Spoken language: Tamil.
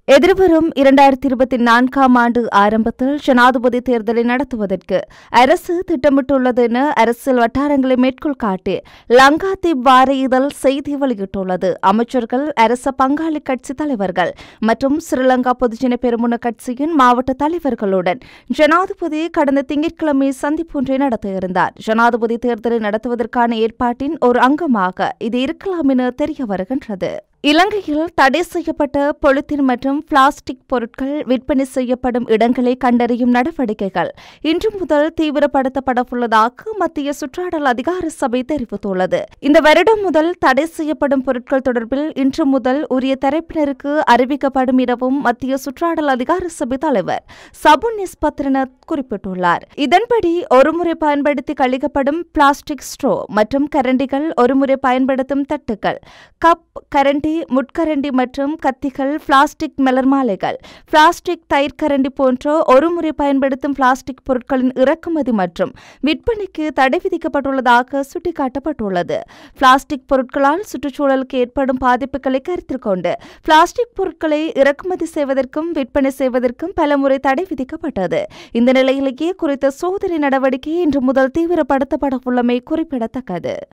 எதிர்வரும் இரண்டாயிரத்தி இருபத்தி நான்காம் ஆண்டு ஆரம்பத்தில் ஜனாதிபதி தேர்தலை நடத்துவதற்கு அரசு திட்டமிட்டுள்ளது என அரசியல் வட்டாரங்களை மேற்கோள் காட்டி லங்காதீப் வார இதழ் செய்தி வெளியிட்டுள்ளது அமைச்சர்கள் அரச பங்காளி கட்சி தலைவர்கள் மற்றும் ஸ்ரீலங்கா பொதுஜன பெருமுன கட்சியின் மாவட்ட தலைவர்களுடன் ஜனாதிபதி கடந்த திங்கட்கிழமை சந்திப்பொன்றை நடத்தியிருந்தார் ஜனாதிபதி தேர்தலை நடத்துவதற்கான ஏற்பாட்டின் ஒரு அங்கமாக இது இருக்கலாம் என தெரிய வருகின்றது இலங்கையில் தடை செய்யப்பட்ட பொலித்தீன் மற்றும் பிளாஸ்டிக் பொருட்கள் விற்பனை செய்யப்படும் இடங்களை கண்டறியும் நடவடிக்கைகள் இன்று முதல் தீவிரப்படுத்தப்படவுள்ளதாக மத்திய சுற்றாடல் அதிகார சபை தெரிவித்துள்ளது இந்த வருடம் முதல் தடை செய்யப்படும் பொருட்கள் தொடர்பில் இன்று முதல் உரிய தரப்பினருக்கு அறிவிக்கப்படும் எனவும் மத்திய சுற்றாடல் அதிகார சபை தலைவர் சபு நிஸ்பத்ரனத் குறிப்பிட்டுள்ளார் இதன்படி ஒருமுறை பயன்படுத்தி கழிக்கப்படும் பிளாஸ்டிக் ஸ்ட்ரோ மற்றும் கரண்டிகள் ஒருமுறை பயன்படுத்தும் தட்டுகள் கப் கரண்டி முட்கரண்டி மற்றும் கத்திகள் பிளாஸ்டிக் மலர் மாலைகள் பிளாஸ்டிக் தயிர் கரண்டி போன்ற ஒருமுறை பயன்படுத்தும் பிளாஸ்டிக் பொருட்களின் இறக்குமதி மற்றும் விற்பனைக்கு தடை விதிக்கப்பட்டுள்ளதாக சுட்டிக்காட்டப்பட்டுள்ளது பிளாஸ்டிக் பொருட்களால் சுற்றுச்சூழலுக்கு ஏற்படும் பாதிப்புகளை கருத்தில் கொண்டு பிளாஸ்டிக் பொருட்களை இறக்குமதி செய்வதற்கும் விற்பனை செய்வதற்கும் பலமுறை தடை விதிக்கப்பட்டது இந்த நிலையிலேயே குறித்த சோதனை நடவடிக்கை இன்று முதல் தீவிரப்படுத்தப்பட உள்ளமை குறிப்பிடத்தக்கது